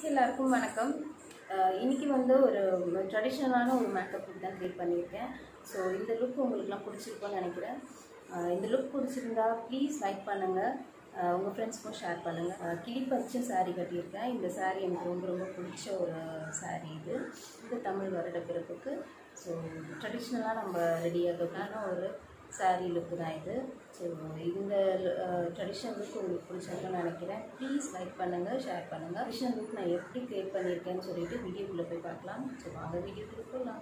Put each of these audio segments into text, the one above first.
எல்லாருக்கும் வணக்கம் அஹ் இன்னைக்கு வந்து ஒரு ட்ரெடிஷ்னலான ஒரு மேக்கப் லுக் தான் க்ரியேட் பண்ணியிருக்கேன் ஸோ இந்த லுக் உங்களுக்குலாம் பிடிச்சிருக்கும்னு நினைக்கிறேன் அஹ் இந்த லுக் பிடிச்சிருந்தா ப்ளீஸ் லைக் பண்ணுங்கள் உங்கள் ஃப்ரெண்ட்ஸ்க்கும் ஷேர் பண்ணுங்கள் கிளி பச்சை saree கட்டியிருக்கேன் இந்த saree எனக்கு ரொம்ப ரொம்ப பிடிச்ச ஒரு saree இது இது தமிழ் வருட பிறப்புக்கு ஸோ ட்ரெடிஷ்னலாக நம்ம ரெடி ஆகிறதுக்கான ஒரு saree லுக்கு தான் இது ஸோ இந்த ட்ரெடிஷ்னல் லுக் உங்களுக்கு பிடிச்சிருக்குன்னு நினைக்கிறேன் ப்ளீஸ் லைக் பண்ணுங்கள் ஷேர் பண்ணுங்கள் ட்ரெடிஷ்னல் லுக் நான் எப்படி க்ரியேட் பண்ணியிருக்கேன்னு சொல்லிட்டு வீடியோக்குள்ளே போய் பார்க்கலாம் ஸோ வாங்க வீடியோக்குள்ளே போகலாம்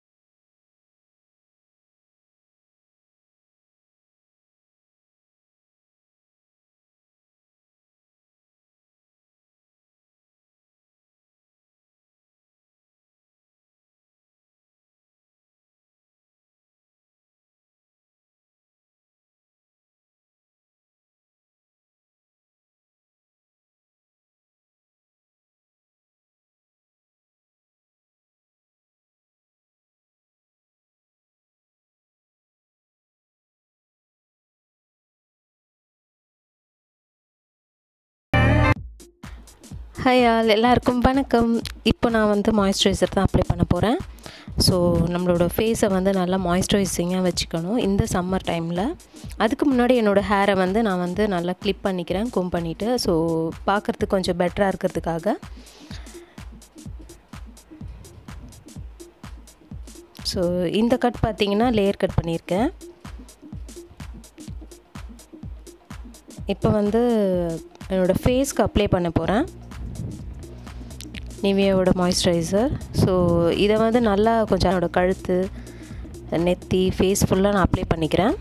ஹாய் ஆல் எல்லாருக்கும் வணக்கம் இப்போ நான் வந்து மாய்ஸ்சரைசர் தான் அப்ளை பண்ண போகிறேன் ஸோ நம்மளோட ஃபேஸை வந்து நல்லா மாய்ஸ்சரைசிங்காக வச்சுக்கணும் இந்த சம்மர் டைமில் அதுக்கு முன்னாடி என்னோடய ஹேரை வந்து நான் வந்து நல்லா கிளிப் பண்ணிக்கிறேன் கும் பண்ணிவிட்டு ஸோ பார்க்குறதுக்கு கொஞ்சம் பெட்டராக இருக்கிறதுக்காக ஸோ இந்த கட் பார்த்தீங்கன்னா லேயர் கட் பண்ணியிருக்கேன் இப்போ வந்து என்னோடய ஃபேஸ்க்கு அப்ளை பண்ண போகிறேன் நிவியாவோட மாய்ஸ்சரைசர் ஸோ இதை வந்து நல்லா கொஞ்சம் என்னோடய கழுத்து நெத்தி ஃபேஸ் ஃபுல்லாக நான் அப்ளை பண்ணிக்கிறேன்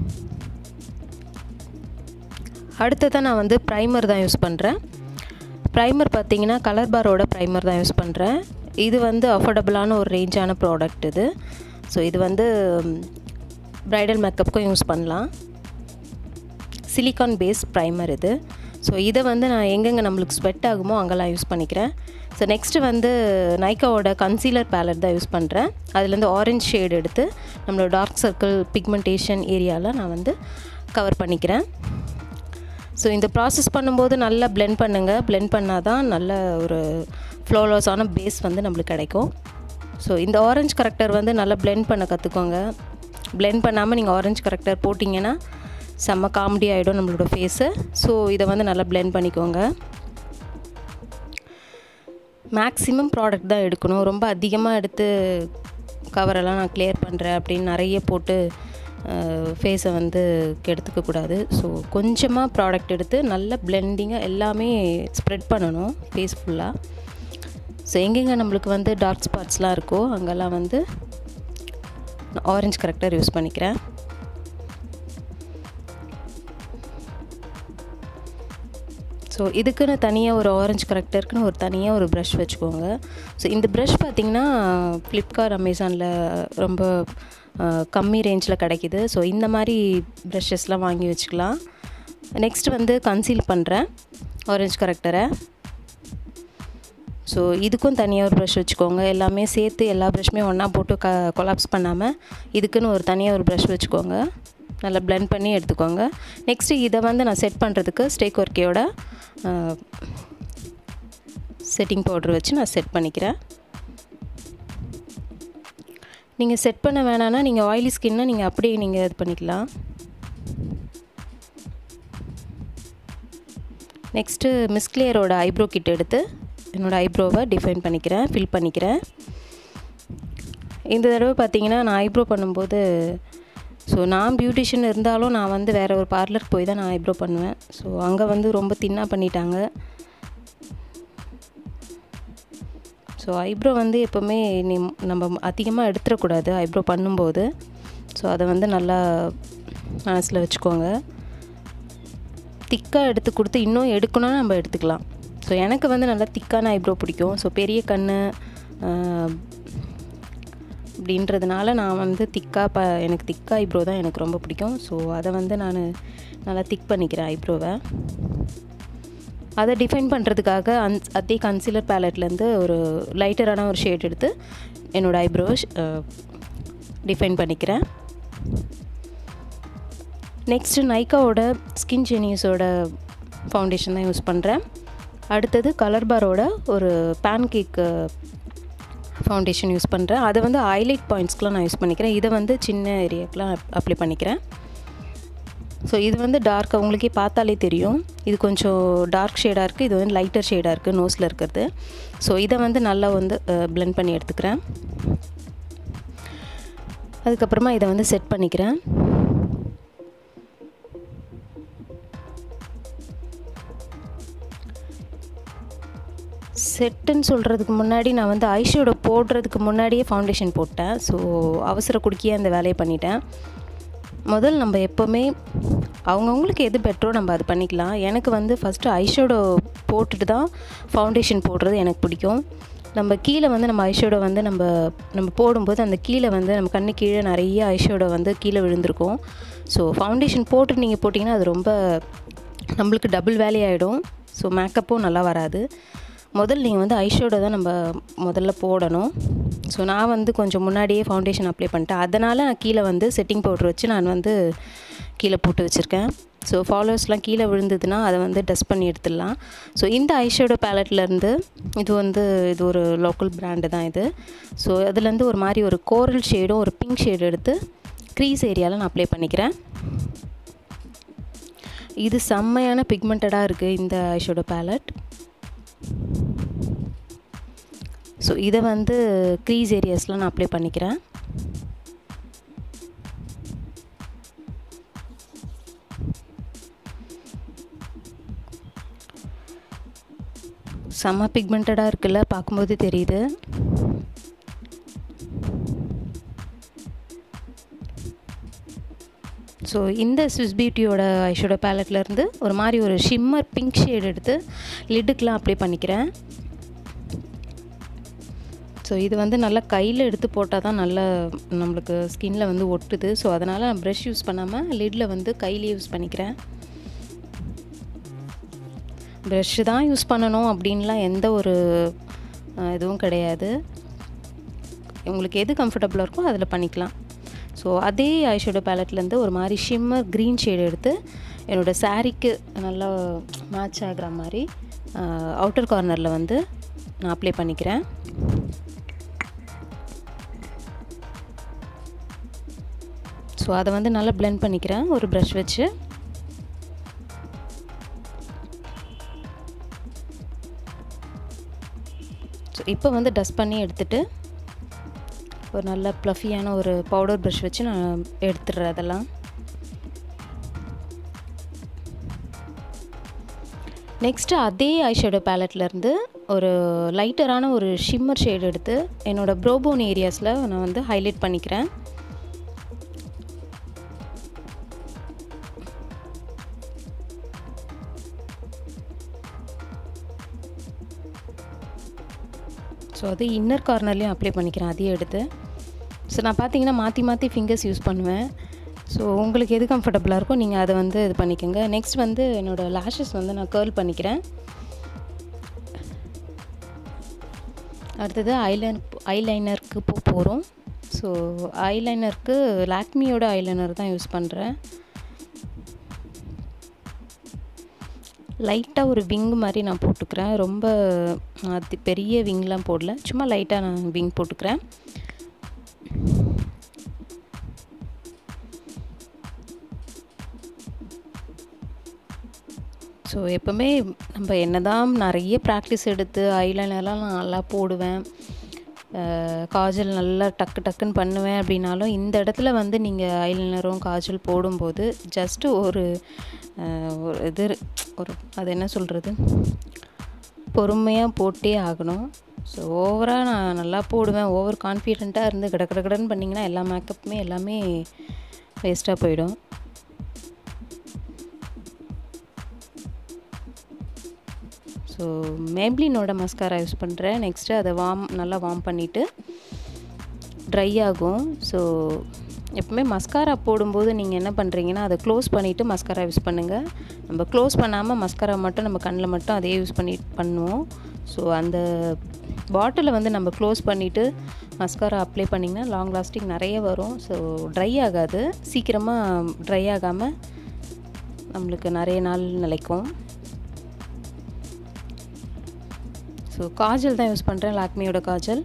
அடுத்ததான் நான் வந்து ப்ரைமர் தான் யூஸ் பண்ணுறேன் ப்ரைமர் பார்த்தீங்கன்னா கலர் பாரோட ப்ரைமர் தான் யூஸ் பண்ணுறேன் இது வந்து அஃபோர்டபுளான ஒரு ரேஞ்சான ப்ராடக்ட் இது ஸோ இது வந்து ப்ரைடல் மேக்கப்புக்கும் யூஸ் பண்ணலாம் சிலிக்கான் பேஸ் ப்ரைமர் இது ஸோ இதை வந்து நான் எங்கெங்கே நம்மளுக்கு ஸ்வெட் ஆகுமோ அங்கெல்லாம் யூஸ் பண்ணிக்கிறேன் ஸோ நெக்ஸ்ட்டு வந்து நைக்காவோட கன்சீலர் பேலட் தான் யூஸ் பண்ணுறேன் அதுலேருந்து ஆரஞ்ச் ஷேட் எடுத்து நம்மளோட டார்க் சர்க்கிள் பிக்மெண்டேஷன் ஏரியாவில் நான் வந்து கவர் பண்ணிக்கிறேன் ஸோ இந்த ப்ராசஸ் பண்ணும்போது நல்லா பிளெண்ட் பண்ணுங்கள் பிளெண்ட் பண்ணால் தான் நல்ல ஒரு ஃப்ளோலஸான பேஸ் வந்து நம்மளுக்கு கிடைக்கும் ஸோ இந்த ஆரஞ்ச் கரெக்டர் வந்து நல்லா பிளெண்ட் பண்ண கற்றுக்கோங்க பிளெண்ட் பண்ணாமல் நீங்கள் ஆரஞ்ச் கரெக்டர் போட்டிங்கன்னா செம்ம காமெடி ஆகிடும் நம்மளோட ஃபேஸு ஸோ இதை வந்து நல்லா பிளெண்ட் பண்ணிக்கோங்க மேக்ஸிமம் ப்ராடக்ட் தான் எடுக்கணும் ரொம்ப அதிகமாக எடுத்து கவரெல்லாம் நான் கிளியர் பண்ணுறேன் அப்படின்னு நிறைய போட்டு ஃபேஸை வந்து கெடுத்துக்கக்கூடாது ஸோ கொஞ்சமாக ப்ராடக்ட் எடுத்து நல்ல பிளெண்டிங்காக எல்லாமே ஸ்ப்ரெட் பண்ணணும் ஃபேஸ் ஃபுல்லாக ஸோ எங்கெங்கே நம்மளுக்கு வந்து டார்க் ஸ்பாட்ஸ்லாம் இருக்கோ அங்கெல்லாம் வந்து ஆரஞ்ச் கரெக்டர் யூஸ் பண்ணிக்கிறேன் ஸோ இதுக்குன்னு தனியாக ஒரு ஆரஞ்சு கரெக்டருக்குன்னு ஒரு தனியாக ஒரு ப்ரஷ் வச்சுக்கோங்க ஸோ இந்த ப்ரஷ் பார்த்திங்கன்னா ஃப்ளிப்கார்ட் அமேசானில் ரொம்ப கம்மி ரேஞ்சில் கிடைக்கிது ஸோ இந்த மாதிரி ப்ரஷஸ்லாம் வாங்கி வச்சுக்கலாம் நெக்ஸ்ட் வந்து கன்சீல் பண்ணுறேன் ஆரஞ்ச் கரெக்டரை ஸோ இதுக்கும் தனியாக ஒரு ப்ரஷ் வச்சுக்கோங்க எல்லாமே சேர்த்து எல்லா ப்ரஷ்மே ஒன்றா போட்டு க கொலாப்ஸ் பண்ணாமல் இதுக்குன்னு ஒரு தனியாக ஒரு ப்ரஷ் வச்சுக்கோங்க நல்லா பிளெண்ட் பண்ணி எடுத்துக்கோங்க நெக்ஸ்ட்டு இதை வந்து நான் செட் பண்ணுறதுக்கு ஸ்டேக் ஒர்க்கையோட செட்டிங் பவுடர் வச்சு நான் செட் பண்ணிக்கிறேன் நீங்கள் செட் பண்ண வேணான்னா நீங்கள் ஆயிலி ஸ்கின்னை நீங்கள் அப்படியே நீங்கள் இது பண்ணிக்கலாம் நெக்ஸ்ட்டு மிஸ்க்ளியரோட ஐப்ரோ கிட் எடுத்து என்னோடய ஐப்ரோவை டிஃபைன் பண்ணிக்கிறேன் ஃபில் பண்ணிக்கிறேன் இந்த தடவை பார்த்தீங்கன்னா நான் ஐப்ரோ பண்ணும்போது ஸோ நான் பியூட்டிஷியன் இருந்தாலும் நான் வந்து வேறு ஒரு பார்லருக்கு போய் தான் நான் ஐப்ரோ பண்ணுவேன் ஸோ அங்கே வந்து ரொம்ப தின்னாக பண்ணிட்டாங்க ஸோ ஐப்ரோ வந்து எப்போவுமே நீ நம்ம அதிகமாக எடுத்துடக்கூடாது ஐப்ரோ பண்ணும்போது ஸோ அதை வந்து நல்லா மனசில் வச்சுக்கோங்க திக்காக எடுத்து கொடுத்து இன்னும் எடுக்கணும்னு நம்ம எடுத்துக்கலாம் ஸோ எனக்கு வந்து நல்லா திக்கான ஐப்ரோ பிடிக்கும் ஸோ பெரிய கண் அப்படின்றதுனால நான் வந்து திக்காக ப எனக்கு திக்கா ஐப்ரோ தான் எனக்கு ரொம்ப பிடிக்கும் ஸோ அதை வந்து நான் நல்லா திக் பண்ணிக்கிறேன் ஐப்ரோவை அதை டிஃபைன் பண்ணுறதுக்காக அன் அதே கன்சீலர் பேலட்லேருந்து ஒரு லைட்டரான ஒரு ஷேட் எடுத்து என்னோடய ஐப்ரோ டிஃபைன் பண்ணிக்கிறேன் நெக்ஸ்ட்டு நைக்காவோட ஸ்கின் ஜெனியஸோட ஃபவுண்டேஷன் தான் யூஸ் பண்ணுறேன் அடுத்தது கலர் பாரோட ஒரு பேன் கேக்கு ஃபவுண்டேஷன் யூஸ் பண்ணுறேன் அதை வந்து ஹைலைட் பாயிண்ட்ஸ்க்குலாம் நான் யூஸ் பண்ணிக்கிறேன் இதை வந்து சின்ன ஏரியாக்கெலாம் அப்ளை பண்ணிக்கிறேன் ஸோ இது வந்து டார்க் உங்களுக்கே பார்த்தாலே தெரியும் இது கொஞ்சம் டார்க் ஷேடாக இருக்குது இது வந்து லைட்டர் ஷேடாக இருக்குது நோஸில் இருக்கிறது ஸோ இதை வந்து நல்லா வந்து பிளெண்ட் பண்ணி எடுத்துக்கிறேன் அதுக்கப்புறமா இதை வந்து செட் பண்ணிக்கிறேன் செட்டுன்னு சொல்கிறதுக்கு முன்னாடி நான் வந்து ஐஷேடோ போடுறதுக்கு முன்னாடியே ஃபவுண்டேஷன் போட்டேன் ஸோ அவசர குடுக்கியே அந்த வேலையை பண்ணிட்டேன் முதல் நம்ம எப்போவுமே அவங்கவுங்களுக்கு எது பெட்டரோ நம்ம அது பண்ணிக்கலாம் எனக்கு வந்து ஃபஸ்ட்டு ஐஷேடோ போட்டுட்டு தான் ஃபவுண்டேஷன் போடுறது எனக்கு பிடிக்கும் நம்ம கீழே வந்து நம்ம ஐஷேடோ வந்து நம்ம நம்ம போடும்போது அந்த கீழே வந்து நம்ம கண்ணு கீழே நிறைய ஐஷேடோ வந்து கீழே விழுந்திருக்கும் ஸோ ஃபவுண்டேஷன் போட்டு நீங்கள் போட்டிங்கன்னா அது ரொம்ப நம்மளுக்கு டபுள் வேலையாகிடும் ஸோ மேக்கப்பும் நல்லா வராது முதல் நீங்கள் வந்து ஐஷேடோ தான் நம்ம முதல்ல போடணும் ஸோ நான் வந்து கொஞ்சம் முன்னாடியே ஃபவுண்டேஷன் அப்ளை பண்ணிட்டேன் அதனால் நான் கீழே வந்து செட்டிங் பவுட்ரு வச்சு நான் வந்து கீழே போட்டு வச்சுருக்கேன் ஸோ ஃபாலோவர்ஸ்லாம் கீழே விழுந்ததுன்னா அதை வந்து டஸ்ட் பண்ணி எடுத்துடலாம் ஸோ இந்த ஐஷேடோ பேலட்லேருந்து இது வந்து இது ஒரு லோக்கல் பிராண்டு தான் இது ஸோ அதுலேருந்து ஒரு மாதிரி ஒரு கோரல் ஷேடும் ஒரு பிங்க் ஷேடு எடுத்து க்ரீஸ் ஏரியாவில் நான் அப்ளை பண்ணிக்கிறேன் இது செம்மையான பிக்மெண்டடாக இருக்குது இந்த ஐஷேடோ பேலட் ஸோ இதை வந்து க்ரீஸ் ஏரியாஸில் நான் அப்ளை பண்ணிக்கிறேன் செம்ம பிக்மெண்டடாக இருக்குல்ல பார்க்கும்போது தெரியுது ஸோ இந்த ஸ்விஸ் பியூட்டியோட ஐஷோட பேலட்லேருந்து ஒரு மாதிரி ஒரு ஷிம்மர் பிங்க் ஷேட் எடுத்து லிட்டுக்கெலாம் அப்ளை பண்ணிக்கிறேன் ஸோ இது வந்து நல்லா கையில் எடுத்து போட்டால் தான் நல்லா நம்மளுக்கு ஸ்கின்ல வந்து ஒட்டுது ஸோ அதனால் நான் ப்ரஷ் யூஸ் பண்ணாமல் லிட்டில் வந்து கையிலே யூஸ் பண்ணிக்கிறேன் ப்ரஷ்ஷு தான் யூஸ் பண்ணணும் அப்படின்லாம் எந்த ஒரு இதுவும் கிடையாது உங்களுக்கு எது கம்ஃபர்டபுளாக இருக்கோ அதில் பண்ணிக்கலாம் ஸோ அதே ஐஷேடோ பேலட்லேருந்து ஒரு மாதிரி ஷிம்மர் க்ரீன் ஷேடு எடுத்து என்னோடய சாரீக்கு நல்லா மேட்ச் ஆகிற மாதிரி அவுட்டர் கார்னரில் வந்து நான் அப்ளை பண்ணிக்கிறேன் ஸோ அதை வந்து நல்லா பிளெண்ட் பண்ணிக்கிறேன் ஒரு ப்ரஷ் வச்சு ஸோ இப்போ வந்து டஸ்ட் பண்ணி எடுத்துகிட்டு ஒரு நல்ல ப்ளஃபியான ஒரு பவுடர் ப்ரஷ் வச்சு நான் எடுத்துடுறேன் அதெல்லாம் நெக்ஸ்ட்டு அதே ஐஷேடோ பேலட்லேருந்து ஒரு லைட்டரான ஒரு ஷிம்மர் ஷேட் எடுத்து என்னோடய ப்ரோபோன் ஏரியாஸில் நான் வந்து ஹைலைட் பண்ணிக்கிறேன் ஸோ அது இன்னர் கார்னர்லேயும் அப்ளை பண்ணிக்கிறேன் அதையும் எடுத்து ஸோ நான் பார்த்தீங்கன்னா மாற்றி மாற்றி ஃபிங்கர்ஸ் யூஸ் பண்ணுவேன் ஸோ உங்களுக்கு எது கம்ஃபர்டபுளாக இருக்கோ நீங்கள் அதை வந்து இது பண்ணிக்கோங்க நெக்ஸ்ட் வந்து என்னோடய லேஷஸ் வந்து நான் கேர்ள் பண்ணிக்கிறேன் அடுத்தது ஐலைன் ஐலைனருக்கு போக போகிறோம் ஸோ ஐலைனருக்கு லாக்மியோட ஐலைனர் தான் யூஸ் பண்ணுறேன் லைட்டாக ஒரு விங் மாதிரி நான் போட்டுக்கிறேன் ரொம்ப அது பெரிய விங்லாம் போடல சும்மா லைட்டாக நான் விங் போட்டுக்கிறேன் ஸோ எப்போவுமே நம்ம என்ன தான் நிறைய ப்ராக்டிஸ் எடுத்து ஐலைனர்லாம் நான் நல்லா போடுவேன் காஜல் நல்லா டக்கு டக்குன்னு பண்ணுவேன் அப்படின்னாலும் இந்த இடத்துல வந்து நீங்கள் ஐலைனரும் காஜல் போடும்போது ஜஸ்ட்டு ஒரு ஒரு இது ஒரு அது என்ன சொல்கிறது பொறுமையாக போட்டே ஆகணும் ஸோ ஓவராக நான் நல்லா போடுவேன் ஓவர் கான்ஃபிடெண்ட்டாக இருந்து கட கட கடன்னு பண்ணிங்கன்னா எல்லா மேக்கப்புமே எல்லாமே வேஸ்ட்டாக போயிடும் ஸோ மேப்ளினோட மஸ்காரா யூஸ் பண்ணுறேன் நெக்ஸ்ட்டு அதை வார்ம் நல்லா வார்ம் பண்ணிவிட்டு ட்ரை ஆகும் ஸோ எப்பவுமே மஸ்காரா போடும்போது நீங்கள் என்ன பண்ணுறீங்கன்னா அதை க்ளோஸ் பண்ணிவிட்டு மஸ்காரா யூஸ் பண்ணுங்கள் நம்ம க்ளோஸ் பண்ணாமல் மஸ்காரா மட்டும் நம்ம கண்ணில் மட்டும் அதே யூஸ் பண்ணி பண்ணுவோம் ஸோ அந்த பாட்டிலை வந்து நம்ம க்ளோஸ் பண்ணிவிட்டு மஸ்காரா அப்ளை பண்ணிங்கன்னா லாங் லாஸ்டிங் நிறைய வரும் ஸோ ட்ரை ஆகாது சீக்கிரமாக ட்ரை ஆகாமல் நம்மளுக்கு நிறைய நாள் நிலைக்கும் ஸோ காஜல் தான் யூஸ் பண்ணுறேன் லாக்மியோட காஜல்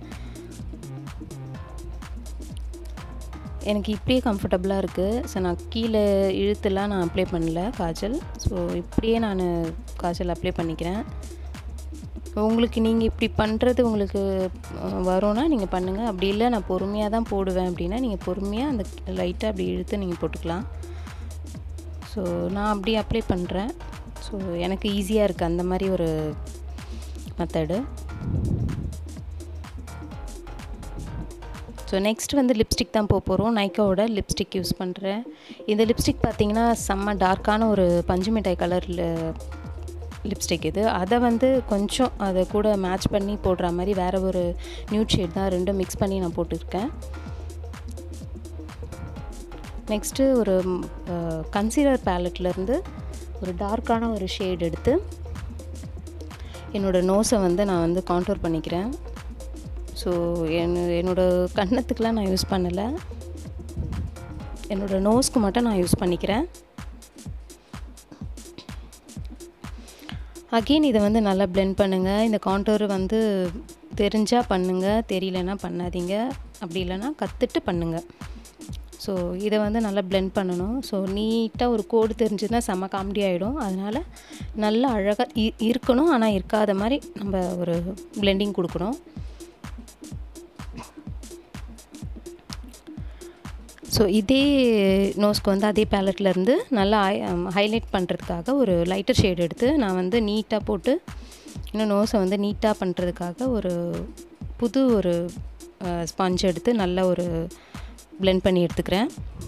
எனக்கு இப்படியே கம்ஃபர்டபுளாக இருக்குது ஸோ நான் கீழே இழுத்துலாம் நான் அப்ளை பண்ணல காஜல் ஸோ இப்படியே நான் காஜல் அப்ளை பண்ணிக்கிறேன் உங்களுக்கு நீங்கள் இப்படி பண்ணுறது உங்களுக்கு வரும்னா நீங்கள் பண்ணுங்கள் அப்படி இல்லை நான் பொறுமையாக தான் போடுவேன் அப்படின்னா நீங்கள் பொறுமையாக அந்த லைட்டாக அப்படி இழுத்து நீங்கள் போட்டுக்கலாம் ஸோ நான் அப்படி அப்ளை பண்ணுறேன் ஸோ எனக்கு ஈஸியாக இருக்குது அந்த மாதிரி ஒரு மெத்தடு ஸோ நெக்ஸ்ட் வந்து லிப்ஸ்டிக் தான் போக போகிறோம் நைக்காவோட லிப்ஸ்டிக் யூஸ் பண்ணுறேன் இந்த லிப்ஸ்டிக் பார்த்திங்கன்னா செம்ம டார்க்கான ஒரு பஞ்சு மிட்டாய் கலரில் லிப்ஸ்டிக் இது அதை வந்து கொஞ்சம் அதை கூட மேட்ச் பண்ணி போடுற மாதிரி வேறு ஒரு நியூட் ஷேட் தான் ரெண்டும் மிக்ஸ் பண்ணி நான் போட்டிருக்கேன் நெக்ஸ்ட்டு ஒரு கன்சீலர் பேலட்லேருந்து ஒரு டார்க்கான ஒரு ஷேட் எடுத்து என்னோடய நோஸை வந்து நான் வந்து கான்டோர் பண்ணிக்கிறேன் ஸோ என் என்னோடய கன்னத்துக்கெலாம் நான் யூஸ் பண்ணலை என்னோடய நோஸ்க்கு மட்டும் நான் யூஸ் பண்ணிக்கிறேன் அகெயின் இதை வந்து நல்லா பிளெண்ட் பண்ணுங்கள் இந்த கான்டோர் வந்து தெரிஞ்சால் பண்ணுங்கள் தெரியலனா பண்ணாதீங்க அப்படி இல்லைன்னா கற்றுட்டு பண்ணுங்கள் ஸோ இதை வந்து நல்லா பிளெண்ட் பண்ணணும் ஸோ நீட்டாக ஒரு கோடு தெரிஞ்சதுன்னா செம்ம காமெடி ஆகிடும் அதனால் நல்லா அழகாக இருக்கணும் ஆனால் இருக்காத மாதிரி நம்ம ஒரு பிளெண்டிங் கொடுக்கணும் ஸோ இதே நோஸ்க்கு வந்து அதே பேலட்லேருந்து நல்லா ஹைலைட் பண்ணுறதுக்காக ஒரு லைட்டர் ஷேட் எடுத்து நான் வந்து நீட்டாக போட்டு இன்னும் நோஸை வந்து நீட்டாக பண்ணுறதுக்காக ஒரு புது ஒரு ஸ்பஞ்ச் எடுத்து நல்ல ஒரு பிளெண்ட் பண்ணி எடுத்துக்கிறேன்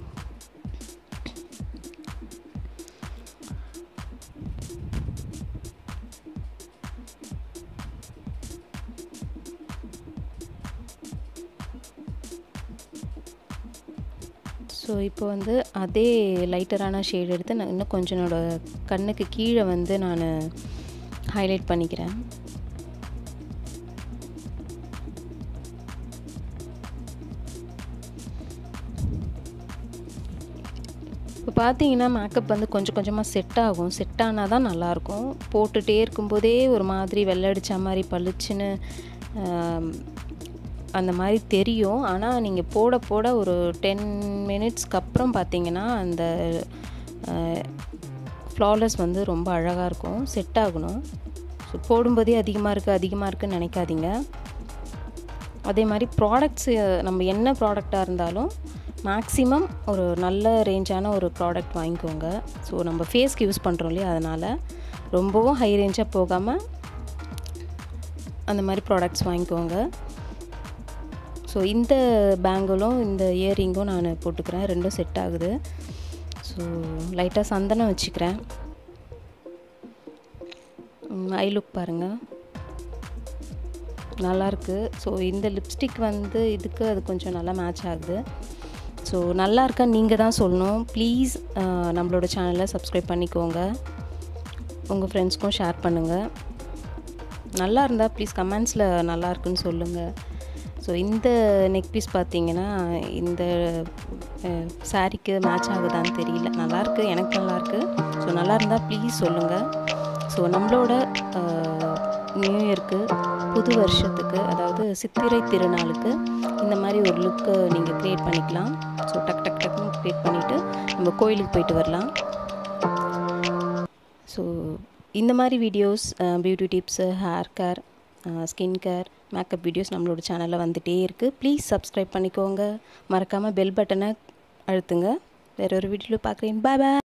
ஸோ இப்போ வந்து அதே லைட்டரான ஷேட் எடுத்து நான் இன்னும் கொஞ்சம் என்னோடய கண்ணுக்கு கீழே வந்து நான் ஹைலைட் பண்ணிக்கிறேன் இப்போ பார்த்தீங்கன்னா மேக்கப் வந்து கொஞ்சம் கொஞ்சமாக செட் ஆகும் செட் ஆனால் தான் நல்லாயிருக்கும் போட்டுகிட்டே இருக்கும்போதே ஒரு மாதிரி வெள்ளடிச்ச மாதிரி பளிச்சுன்னு அந்த மாதிரி தெரியும் ஆனால் நீங்கள் போட போட ஒரு டென் மினிட்ஸ்க்கு அப்புறம் பார்த்தீங்கன்னா அந்த ஃப்ளாலெஸ் வந்து ரொம்ப அழகாக இருக்கும் செட் ஆகணும் ஸோ போடும்போதே அதிகமாக இருக்குது அதிகமாக இருக்குதுன்னு நினைக்காதீங்க அதே மாதிரி ப்ராடக்ட்ஸு நம்ம என்ன ப்ராடக்டாக இருந்தாலும் மேக்ஸிமம் ஒரு நல்ல ரேஞ்சான ஒரு ப்ராடக்ட் வாங்கிக்கோங்க ஸோ நம்ம ஃபேஸ்க்கு யூஸ் பண்ணுறோம் இல்லையா அதனால் ரொம்பவும் ஹை ரேஞ்சாக போகாமல் அந்த மாதிரி ப்ராடக்ட்ஸ் வாங்கிக்கோங்க ஸோ இந்த பேங்கிளும் இந்த இயரிங்கும் நான் போட்டுக்கிறேன் ரெண்டும் செட் ஆகுது ஸோ லைட்டாக சந்தனம் வச்சுக்கிறேன் ஐ லுக் பாருங்கள் நல்லாயிருக்கு ஸோ இந்த லிப்ஸ்டிக் வந்து இதுக்கு அது கொஞ்சம் நல்லா மேட்ச் ஆகுது ஸோ நல்லா இருக்கா நீங்கள் தான் சொல்லணும் ப்ளீஸ் நம்மளோட சேனலை சப்ஸ்கிரைப் பண்ணிக்கோங்க உங்கள் ஃப்ரெண்ட்ஸ்க்கும் ஷேர் பண்ணுங்கள் நல்லா இருந்தால் ப்ளீஸ் கமெண்ட்ஸில் நல்லா இருக்குன்னு சொல்லுங்கள் ஸோ இந்த நெக் பீஸ் பார்த்தீங்கன்னா இந்த சாரீக்கு மேட்ச் ஆகுதான்னு தெரியல நல்லாயிருக்கு எனக்கு நல்லாயிருக்கு ஸோ நல்லா இருந்தால் ப்ளீஸ் சொல்லுங்கள் ஸோ நம்மளோட நியூ இயர்க்கு புது வருஷத்துக்கு அதாவது சித்திரை திருநாளுக்கு இந்த மாதிரி ஒரு லுக்கு நீங்கள் க்ரியேட் பண்ணிக்கலாம் ஸோ டக் டக் டக்னு க்ரியேட் பண்ணிவிட்டு நம்ம கோயிலுக்கு போயிட்டு வரலாம் ஸோ இந்த மாதிரி videos beauty tips hair care skin care makeup videos நம்மளோட சேனலில் வந்துகிட்டே இருக்குது ப்ளீஸ் சப்ஸ்கிரைப் பண்ணிக்கோங்க மறக்காமல் பெல் பட்டனை அழுத்துங்க வேற ஒரு வீடியோவில் பார்க்குறேன் பாய் பாய்